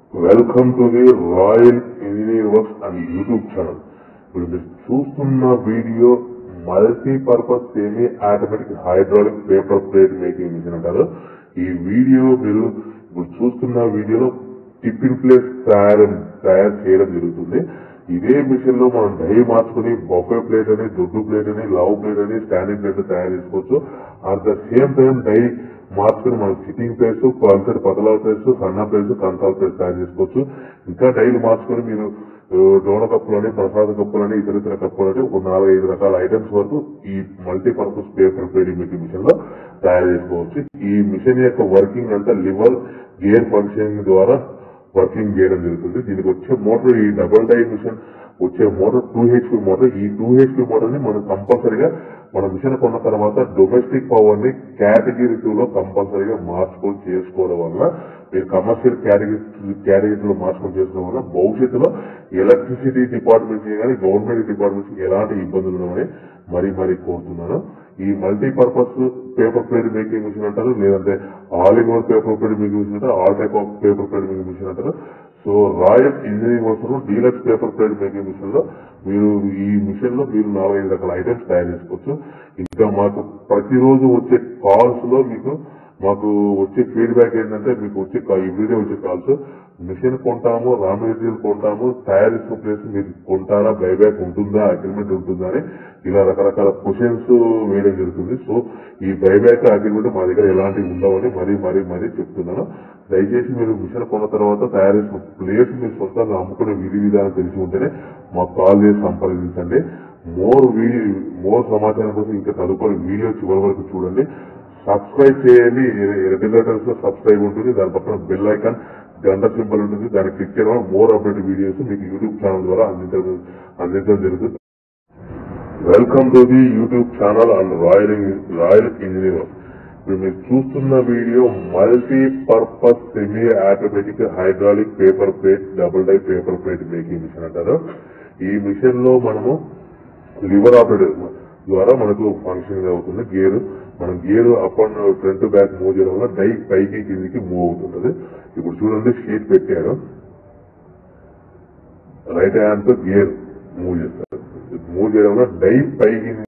welcome to the royal engineer works and YouTube channel ఇప్పుడు మీరు చూస్తున్న video multipurpose semi automatic hydraulic paper plate making machine అంటారు ఈ video మీరు ఇప్పుడు చూస్తున్న వీడియోలో టిఫిన్ ప్లేట్ తయారు తయారు చేయడం జరుగుతుంది ఇదే మిషన్ లో మనం డై మార్చుకుని బొఫే ప్లేట్ అని దొడ్డు ప్లేట్ అని లవ్ ప్లేట్ అని స్టాండింగ్ ప్లేట్ తయారు చేసుకోవచ్చు at the same time die మార్చుకుని మనం సిట్టింగ్ ప్లేస్ పల్సర్ పతలా ప్లేస్ సన్న ప్లేస్ కంతాల ప్లేస్ తయారు చేసుకోవచ్చు ఇంకా డైలు మార్చుకుని మీరు ఆ, డోన కప్పులని ప్రసాద కప్పులని ఇతర ఇతర కప్పులని ఒక నాలుగైదు రకాల ఐటమ్స్ వరకు ఈ multipurpose paper plating making machine లో తయారు చేసుకోవచ్చు ఈ మిషన్ యొక్క వర్కింగ్ అంతా లివర్ గేర్ ఫంక్షన్ ద్వారా వర్కింగ్ చేయడం జరుగుతుంది దీనికి వచ్చే మోటార్ ఈ డబుల్ డై మిషన్ వచ్చే మోటార్ టూ హెచ్పి మోటార్ ఈ టూ హెచ్పి మోటార్ ని మనం కంపల్సరీగా మన మిషన్ కొన్న తర్వాత డొమెస్టిక్ పవర్ ని కేటగిరీ టూ లో కంపల్సరీగా మార్చుకొని చేసుకోవడం వల్ల మీరు కమర్షియల్ కేటగిరీ కేటగిరీలో మార్చుకొని చేసుకోవడం వల్ల భవిష్యత్తులో ఎలక్ట్రిసిటీ డిపార్ట్మెంట్ కానీ గవర్నమెంట్ డిపార్ట్మెంట్స్ ఎలాంటి ఇబ్బందులు ఉన్నాయని మరీ మరీ కోరుతున్నాను ఈ multipurpose paper plate making machine అంటారు లేదంటే all in one paper plate making machine అంటారు all type of paper plate making machine అంటారు so royal engineering works deluxe paper plate making machine లో మీరు ఈ మిషన్ లో మీరు నాలుగైదు రకాల ఐటమ్స్ తయారు చేసుకోవచ్చు ఇంకా మాకు ప్రతిరోజు వచ్చే కాల్స్ లో మీకు మాకు వచ్చే ఫీడ్బ్యాక్ ఏంటంటే మీకు వచ్చే కా- ఈ వీడియో వచ్చే కాల్స్ మిషన్ కొంటాము రా మెటీరియల్ కొంటాము తయారు చేసిన ప్లేస్ మీరు కొంటారా బైబ్యాక్ ఉంటుందా అగ్రిమెంట్ ఉంటుందా అని ఇలా రకరకాల క్వశ్చన్స్ వేయడం జరుగుతుంది సో ఈ బైబ్యాక్ అగ్రిమెంట్ మా దగ్గర ఎలాంటివి ఉండవని మరీ మరీ మరీ చెప్తున్నాను దయచేసి మీరు మిషన్ కొన్న తర్వాత తయారు చేసిన ప్లేస్ మీరు సొంతంగా అమ్ముకునే విధి విధానం తెలిసి ఉంటేనే మాకు కాల్ చేసి సంప్రదించండి మోర్ మోర్ సమాచారం కోసం ఇంకా తదుపరి వీడియో చివరి వరకు చూడండి సబ్స్క్రైబ్ చేయండి రెగ్యులేటర్స్ లో సబ్స్క్రైబ్ ఉంటుంది దాని పక్కన బెల్ ఐకాన్ గంట సింబల్ ఉంటుంది దాన్ని క్లిక్ చేయడం వల్ల మోర్ అప్డేట్ వీడియోస్ మీకు యూట్యూబ్ ఛానల్ ద్వారా అందించడం అందించడం జరుగుతుంది welcome to the YouTube channel and Royal Royal Engineer ఇప్పుడు మీరు చూస్తున్న video multi purpose semi automatic hydraulic paper plate double die paper plate making machine అంటారు ఈ మిషన్ లో మనము లివర్ ఆపరేటర్ ద్వారా మనకు ఫంక్షన్ అవుతుంది గేర్ మనం gear up and front back move చేయడం వల్ల డై పైకి కిందికి మూవ్ అవుతుంటది ఇప్పుడు చూడండి షీట్ పెట్టారు రైట్ హ్యాండ్ తో గేర్ మూవ్ చేస్తారు మూవ్ చేయడం వల్ల డై పైకి